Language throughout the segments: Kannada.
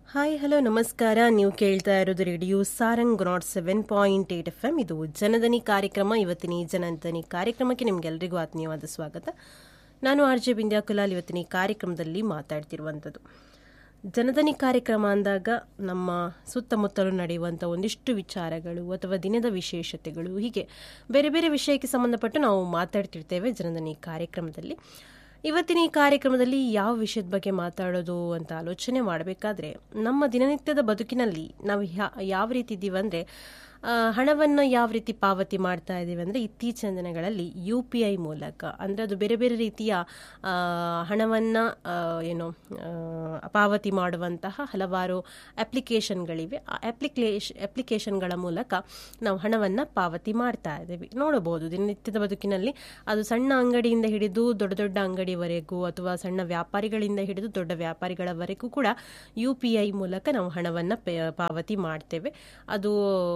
ಹಾಯ್ ಹಲೋ ನಮಸ್ಕಾರ ನೀವು ಕೇಳ್ತಾ ಇರೋದು radio Sarang nought seven point eight F M ಇದು ಜನದನಿ ಕಾರ್ಯಕ್ರಮ ಇವತ್ತಿನ ಈ ಜನದನಿ ಕಾರ್ಯಕ್ರಮಕ್ಕೆ ನಿಮಗೆಲ್ಲರಿಗೂ ಆತ್ಮೀಯವಾದ ಸ್ವಾಗತ ನಾನು ಆರ್ ಜೆ ಬಿಂದ್ಯಾ ಕುಲಾಲ್ ಇವತ್ತಿನ ಈ ಕಾರ್ಯಕ್ರಮದಲ್ಲಿ ಮಾತಾಡ್ತಿರುವಂಥದ್ದು ಜನದನಿ ಕಾರ್ಯಕ್ರಮ ಅಂದಾಗ ನಮ್ಮ ಸುತ್ತಮುತ್ತಲು ನಡೆಯುವಂಥ ಒಂದಿಷ್ಟು ವಿಚಾರಗಳು ಅಥವಾ ದಿನದ ವಿಶೇಷತೆಗಳು ಹೀಗೆ ಬೇರೆ ಬೇರೆ ವಿಷಯಕ್ಕೆ ಸಂಬಂಧಪಟ್ಟು ನಾವು ಮಾತಾಡ್ತಿರ್ತೇವೆ ಜನದನಿ ಕಾರ್ಯಕ್ರಮದಲ್ಲಿ ಇವತ್ತಿನ ಈ ಕಾರ್ಯಕ್ರಮದಲ್ಲಿ ಯಾವ ವಿಷಯದ ಬಗ್ಗೆ ಮಾತಾಡೋದು ಅಂತ ಆಲೋಚನೆ ಮಾಡಬೇಕಾದ್ರೆ ನಮ್ಮ ದಿನನಿತ್ಯದ ಬದುಕಿನಲ್ಲಿ ನಾವು ಯಾವ ರೀತಿ ಇದ್ದೀವಿ ಅಂದರೆ ಹಣವನ್ನು ಯಾವ ರೀತಿ ಪಾವತಿ ಮಾಡ್ತಾ ಇದ್ದೀವಿ ಅಂದರೆ ಇತ್ತೀಚಿನ ದಿನಗಳಲ್ಲಿ ಯು ಪಿ ಐ ಮೂಲಕ ಅಂದರೆ ಅದು ಬೇರೆ ಬೇರೆ ರೀತಿಯ ಹಣವನ್ನು ಏನು ಪಾವತಿ ಮಾಡುವಂತಹ ಹಲವಾರು ಅಪ್ಲಿಕೇಶನ್ಗಳಿವೆ ಆ ಅಪ್ಲಿಕೇಶ್ ಅಪ್ಲಿಕೇಶನ್ಗಳ ಮೂಲಕ ನಾವು ಹಣವನ್ನು ಪಾವತಿ ಮಾಡ್ತಾ ಇದ್ದೀವಿ ನೋಡಬಹುದು ದಿನನಿತ್ಯದ ಬದುಕಿನಲ್ಲಿ ಅದು ಸಣ್ಣ ಅಂಗಡಿಯಿಂದ ಹಿಡಿದು ದೊಡ್ಡ ದೊಡ್ಡ ಅಂಗಡಿವರೆಗೂ ಅಥವಾ ಸಣ್ಣ ವ್ಯಾಪಾರಿಗಳಿಂದ ಹಿಡಿದು ದೊಡ್ಡ ವ್ಯಾಪಾರಿಗಳವರೆಗೂ ಕೂಡ ಯು ಪಿ ಐ ಮೂಲಕ ನಾವು ಹಣವನ್ನು ಪಾವತಿ ಮಾಡ್ತೇವೆ ಅದು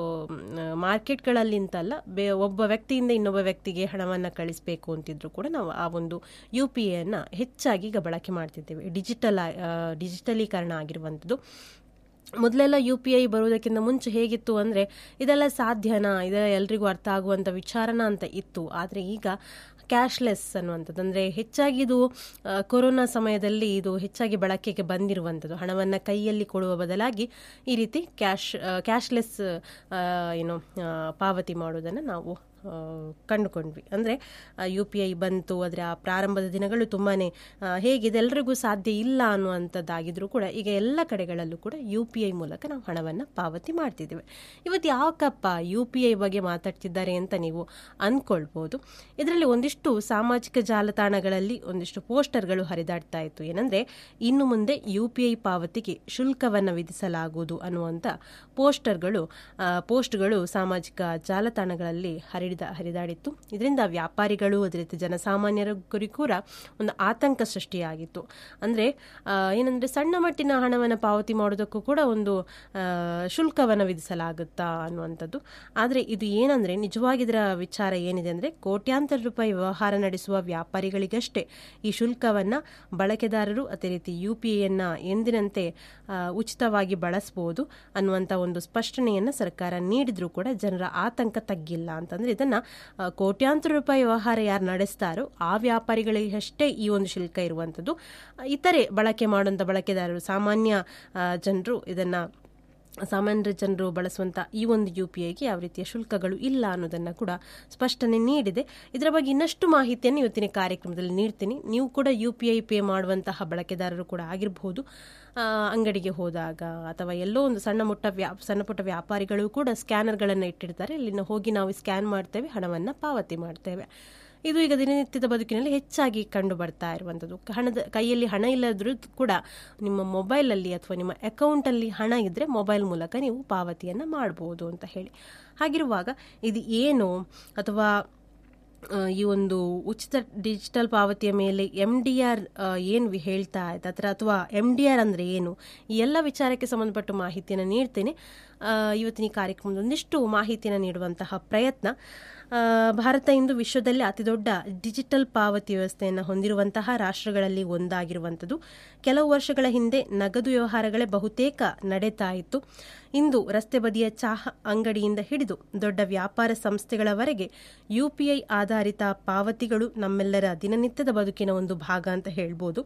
ಮಾರ್ಕೆಟ್ಗಳಲ್ಲಿಂತಲ್ಲ ಬೇ ಒಬ್ಬ ವ್ಯಕ್ತಿಯಿಂದ ಇನ್ನೊಬ್ಬ ವ್ಯಕ್ತಿಗೆ ಹಣವನ್ನು ಕಳಿಸಬೇಕು ಅಂತಿದ್ರು ಕೂಡ ನಾವು ಆ ಒಂದು ಯು ಪಿ ಐಯನ್ನು ಹೆಚ್ಚಾಗಿ ಈಗ ಬಳಕೆ ಮಾಡ್ತಿದ್ದೇವೆ ಡಿಜಿಟಲ್ ಡಿಜಿಟಲೀಕರಣ ಆಗಿರುವಂಥದ್ದು ಮೊದಲೆಲ್ಲ ಯು ಪಿ ಐ ಬರುವುದಕ್ಕಿಂತ ಮುಂಚೆ ಹೇಗಿತ್ತು ಅಂದರೆ ಇದೆಲ್ಲ ಸಾಧ್ಯನಾ ಇದೆಲ್ಲ ಎಲ್ರಿಗೂ ಅರ್ಥ ಆಗುವಂಥ ವಿಚಾರನ ಅಂತ ಇತ್ತು ಆದರೆ ಈಗ ಕ್ಯಾಶ್ಲೆಸ್ ಅನ್ನುವಂಥದ್ದು ಅಂದರೆ ಹೆಚ್ಚಾಗಿ ಇದು ಕೊರೋನಾ ಸಮಯದಲ್ಲಿ ಇದು ಹೆಚ್ಚಾಗಿ ಬಳಕೆಗೆ ಬಂದಿರುವಂಥದ್ದು ಹಣವನ್ನು ಕೈಯಲ್ಲಿ ಕೊಡುವ ಬದಲಾಗಿ ಈ ರೀತಿ ಕ್ಯಾಶ್ ಕ್ಯಾಶ್ಲೆಸ್ ಏನು ಪಾವತಿ ಮಾಡೋದನ್ನು ನಾವು ಕಂಡುಕೊಂಡ್ವಿ ಅಂದರೆ ಯು ಪಿ ಐ ಬಂತು ಆದರೆ ಆ ಪ್ರಾರಂಭದ ದಿನಗಳು ತುಂಬಾ ಹೇಗಿದೆ ಎಲ್ರಿಗೂ ಸಾಧ್ಯ ಇಲ್ಲ ಅನ್ನುವಂಥದ್ದಾಗಿದ್ರೂ ಕೂಡ ಈಗ ಎಲ್ಲ ಕಡೆಗಳಲ್ಲೂ ಕೂಡ ಯು ಪಿ ಐ ಮೂಲಕ ನಾವು ಹಣವನ್ನು ಪಾವತಿ ಮಾಡ್ತಿದ್ದೇವೆ ಇವತ್ತು ಯಾಕಪ್ಪ ಯು ಪಿ ಐ ಬಗ್ಗೆ ಮಾತಾಡ್ತಿದ್ದಾರೆ ಅಂತ ನೀವು ಅಂದ್ಕೊಳ್ಬೋದು ಇದರಲ್ಲಿ ಒಂದಿಷ್ಟು ಸಾಮಾಜಿಕ ಜಾಲತಾಣಗಳಲ್ಲಿ ಒಂದಿಷ್ಟು ಪೋಸ್ಟರ್ಗಳು ಹರಿದಾಡ್ತಾ ಇತ್ತು ಏನಂದರೆ ಇನ್ನು ಮುಂದೆ ಯು ಪಿ ಐ ಪಾವತಿಗೆ ಶುಲ್ಕವನ್ನು ವಿಧಿಸಲಾಗುವುದು ಅನ್ನುವಂಥ ಪೋಸ್ಟರ್ಗಳು ಪೋಸ್ಟ್ಗಳು ಸಾಮಾಜಿಕ ಜಾಲತಾಣಗಳಲ್ಲಿ ಹರಿದ ಹರಿದಾಡಿತ್ತು ಇದರಿಂದ ವ್ಯಾಪಾರಿಗಳು ಅದೇ ರೀತಿ ಜನಸಾಮಾನ್ಯರಿಗೂ ಕೂಡ ಒಂದು ಆತಂಕ ಸೃಷ್ಟಿಯಾಗಿತ್ತು ಅಂದರೆ ಏನಂದರೆ ಸಣ್ಣ ಮಟ್ಟಿನ ಹಣವನ್ನು ಪಾವತಿ ಮಾಡೋದಕ್ಕೂ ಕೂಡ ಒಂದು ಶುಲ್ಕವನ್ನು ವಿಧಿಸಲಾಗುತ್ತಾ ಅನ್ನುವಂಥದ್ದು ಆದರೆ ಇದು ಏನಂದರೆ ನಿಜವಾಗಿ ಇದರ ವಿಚಾರ ಏನಿದೆ ಅಂದರೆ ಕೋಟ್ಯಾಂತರ ರೂಪಾಯಿ ವ್ಯವಹಾರ ನಡೆಸುವ ವ್ಯಾಪಾರಿಗಳಿಗಷ್ಟೇ ಈ ಶುಲ್ಕವನ್ನು ಬಳಕೆದಾರರು ಅದೇ ರೀತಿ ಯು ಪಿ ಐಯನ್ನು ಎಂದಿನಂತೆ ಉಚಿತವಾಗಿ ಬಳಸಬಹುದು ಅನ್ನುವಂಥ ಒಂದು ಸ್ಪಷ್ಟನೆಯನ್ನು ಸರ್ಕಾರ ನೀಡಿದ್ರೂ ಕೂಡ ಜನರ ಆತಂಕ ತಗ್ಗಿಲ್ಲ ಅಂತಂದರೆ ಇದನ್ನು ಕೋಟ್ಯಾಂತರ ರೂಪಾಯಿ ವ್ಯವಹಾರ ಯಾರು ನಡೆಸ್ತಾರೋ ಆ ವ್ಯಾಪಾರಿಗಳಿಗಷ್ಟೇ ಈ ಒಂದು ಶುಲ್ಕ ಇರುವಂಥದ್ದು ಇತರೆ ಬಳಕೆ ಮಾಡುವಂಥ ಬಳಕೆದಾರರು ಸಾಮಾನ್ಯ ಜನರು ಇದನ್ನು ಸಾಮಾನ್ಯ ಜನರು ಬಳಸುವಂಥ ಈ ಒಂದು ಯು ಪಿ ಐಗೆ ಯಾವ ರೀತಿಯ ಶುಲ್ಕಗಳು ಇಲ್ಲ ಅನ್ನೋದನ್ನು ಕೂಡ ಸ್ಪಷ್ಟನೆ ನೀಡಿದೆ ಇದರ ಬಗ್ಗೆ ಇನ್ನಷ್ಟು ಮಾಹಿತಿಯನ್ನು ಇವತ್ತಿನ ಕಾರ್ಯಕ್ರಮದಲ್ಲಿ ನೀಡ್ತೀನಿ ನೀವು ಕೂಡ ಯು ಪಿ ಐ ಪೇ ಮಾಡುವಂತಹ ಬಳಕೆದಾರರು ಕೂಡ ಆಗಿರಬಹುದು ಅಂಗಡಿಗೆ ಹೋದಾಗ ಅಥವಾ ಎಲ್ಲೋ ಒಂದು ಸಣ್ಣ ಮುಟ್ಟ ವ್ಯಾ ಸಣ್ಣ ಪುಟ್ಟ ವ್ಯಾಪಾರಿಗಳು ಕೂಡ ಸ್ಕ್ಯಾನರ್ಗಳನ್ನು ಇಟ್ಟಿರ್ತಾರೆ ಇಲ್ಲಿನ ಹೋಗಿ ನಾವು ಸ್ಕ್ಯಾನ್ ಮಾಡ್ತೇವೆ ಹಣವನ್ನು ಪಾವತಿ ಮಾಡ್ತೇವೆ ಇದು ಈಗ ದಿನನಿತ್ಯದ ಬದುಕಿನಲ್ಲಿ ಹೆಚ್ಚಾಗಿ ಕಂಡು ಬರ್ತಾ ಇರುವಂಥದ್ದು ಹಣದ ಕೈಯಲ್ಲಿ ಹಣ ಇಲ್ಲದ್ರೂ ಕೂಡ ನಿಮ್ಮ ಮೊಬೈಲಲ್ಲಿ ಅಥವಾ ನಿಮ್ಮ ಅಕೌಂಟಲ್ಲಿ ಹಣ ಇದ್ದರೆ ಮೊಬೈಲ್ ಮೂಲಕ ನೀವು ಪಾವತಿಯನ್ನು ಮಾಡ್ಬೋದು ಅಂತ ಹೇಳಿ ಹಾಗಿರುವಾಗ ಇದು ಏನು ಅಥವಾ ಈ ಒಂದು ಉಚಿತ ಡಿಜಿಟಲ್ ಪಾವತಿಯ ಮೇಲೆ ಎಮ್ ಡಿ ಆರ್ ಏನು ಹೇಳ್ತಾ ಆಯ್ತು ಅಥವಾ ಅಥವಾ ಎಮ್ ಡಿ ಆರ್ ಅಂದರೆ ಏನು ಈ ಎಲ್ಲ ವಿಚಾರಕ್ಕೆ ಸಂಬಂಧಪಟ್ಟ ಮಾಹಿತಿಯನ್ನು ನೀಡ್ತೇನೆ ಇವತ್ತಿನ ಈ ಕಾರ್ಯಕ್ರಮದ ಒಂದಿಷ್ಟು ಮಾಹಿತಿಯನ್ನು ನೀಡುವಂತಹ ಪ್ರಯತ್ನ ಭಾರತ ಇಂದು ವಿಶ್ವದಲ್ಲಿ ಅತಿದೊಡ್ಡ ಡಿಜಿಟಲ್ ಪಾವತಿ ವ್ಯವಸ್ಥೆಯನ್ನು ಹೊಂದಿರುವಂತಹ ರಾಷ್ಟ್ರಗಳಲ್ಲಿ ಒಂದಾಗಿರುವಂಥದ್ದು ಕೆಲವು ವರ್ಷಗಳ ಹಿಂದೆ ನಗದು ವ್ಯವಹಾರಗಳೇ ಬಹುತೇಕ ನಡೀತಾ ಇತ್ತು ಇಂದು ರಸ್ತೆ ಬದಿಯ ಚಹಾ ಅಂಗಡಿಯಿಂದ ಹಿಡಿದು ದೊಡ್ಡ ವ್ಯಾಪಾರ ಸಂಸ್ಥೆಗಳವರೆಗೆ ಯು ಪಿ ಐ ಆಧಾರಿತ ಪಾವತಿಗಳು ನಮ್ಮೆಲ್ಲರ ದಿನನಿತ್ಯದ ಬದುಕಿನ ಒಂದು ಭಾಗ ಅಂತ ಹೇಳ್ಬೋದು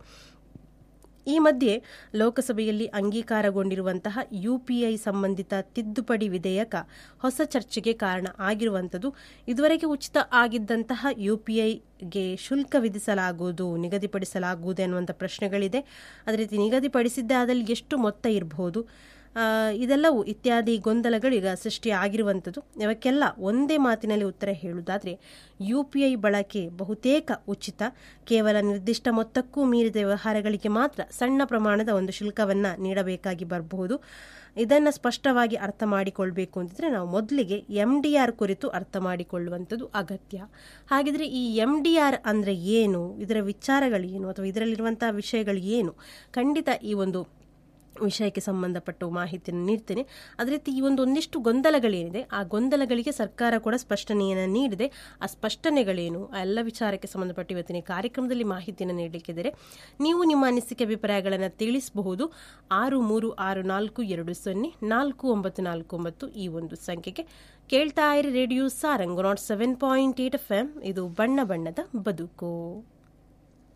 ಈ ಮಧ್ಯೆ ಲೋಕಸಭೆಯಲ್ಲಿ ಅಂಗೀಕಾರಗೊಂಡಿರುವಂತಹ ಯುಪಿಐ ಸಂಬಂಧಿತ ತಿದ್ದುಪಡಿ ವಿಧೇಯಕ ಹೊಸ ಚರ್ಚೆಗೆ ಕಾರಣ ಆಗಿರುವಂಥದ್ದು ಇದುವರೆಗೆ ಉಚಿತ ಆಗಿದ್ದಂತಹ ಯುಪಿಐಗೆ ಶುಲ್ಕ ವಿಧಿಸಲಾಗುವುದು ನಿಗದಿಪಡಿಸಲಾಗುವುದು ಎನ್ನುವಂಥ ಪ್ರಶ್ನೆಗಳಿದೆ ಅದೇ ರೀತಿ ನಿಗದಿಪಡಿಸಿದ್ದೇ ಆದಲ್ಲಿ ಎಷ್ಟು ಮೊತ್ತ ಇರಬಹುದು ಇದೆಲ್ಲವೂ ಇತ್ಯಾದಿ ಗೊಂದಲಗಳು ಈಗ ಸೃಷ್ಟಿ ಆಗಿರುವಂಥದ್ದು ಇವಕ್ಕೆಲ್ಲ ಒಂದೇ ಮಾತಿನಲ್ಲಿ ಉತ್ತರ ಹೇಳುವುದಾದರೆ ಯು ಪಿ ಐ ಬಳಕೆ ಬಹುತೇಕ ಉಚಿತ ಕೇವಲ ನಿರ್ದಿಷ್ಟ ಮೊತ್ತಕ್ಕೂ ಮೀರಿದ ವ್ಯವಹಾರಗಳಿಗೆ ಮಾತ್ರ ಸಣ್ಣ ಪ್ರಮಾಣದ ಒಂದು ಶುಲ್ಕವನ್ನು ನೀಡಬೇಕಾಗಿ ಬರಬಹುದು ಇದನ್ನು ಸ್ಪಷ್ಟವಾಗಿ ಅರ್ಥ ಮಾಡಿಕೊಳ್ಬೇಕು ಅಂತಿದ್ರೆ ನಾವು ಮೊದಲಿಗೆ ಎಮ್ ಡಿ ಆರ್ ಕುರಿತು ಅರ್ಥ ಮಾಡಿಕೊಳ್ಳುವಂಥದ್ದು ಅಗತ್ಯ ಹಾಗಿದ್ರೆ ಈ ಎಮ್ ಡಿ ಆರ್ ಅಂದರೆ ಏನು ಇದರ ವಿಚಾರಗಳು ಏನು ಅಥವಾ ಇದರಲ್ಲಿರುವಂತಹ ವಿಷಯಗಳು ಏನು ಖಂಡಿತ ಈ ಒಂದು ವಿಷಯಕ್ಕೆ ಸಂಬಂಧಪಟ್ಟ ಮಾಹಿತಿಯನ್ನು ನೀಡ್ತೇನೆ ಅದೇ ರೀತಿ ಈ ಒಂದು ಒಂದಿಷ್ಟು ಗೊಂದಲಗಳೇನಿದೆ ಆ ಗೊಂದಲಗಳಿಗೆ ಸರ್ಕಾರ ಕೂಡ ಸ್ಪಷ್ಟನೆಯನ್ನು ನೀಡಿದೆ ಆ ಸ್ಪಷ್ಟನೆಗಳೇನು ಆ ಎಲ್ಲ ವಿಚಾರಕ್ಕೆ ಸಂಬಂಧಪಟ್ಟ ಇವತ್ತಿನ ಈ ಕಾರ್ಯಕ್ರಮದಲ್ಲಿ ಮಾಹಿತಿಯನ್ನು ನೀಡಲಿಕ್ಕಿದ್ದಾರೆ ನೀವು ನಿಮ್ಮ ಅನಿಸಿಕೆ ಅಭಿಪ್ರಾಯಗಳನ್ನು ತಿಳಿಸಬಹುದು ಆರು ಮೂರು ಆರು ನಾಲ್ಕು ಎರಡು ಸೊನ್ನೆ ನಾಲ್ಕು ಒಂಬತ್ತು ನಾಲ್ಕು ಒಂಬತ್ತು ಈ ಒಂದು ಸಂಖ್ಯೆಗೆ ಕೇಳ್ತಾ ಇರಿ radio Sarang nought seven point eight F M ಇದು ಬಣ್ಣ ಬಣ್ಣದ ಬದುಕು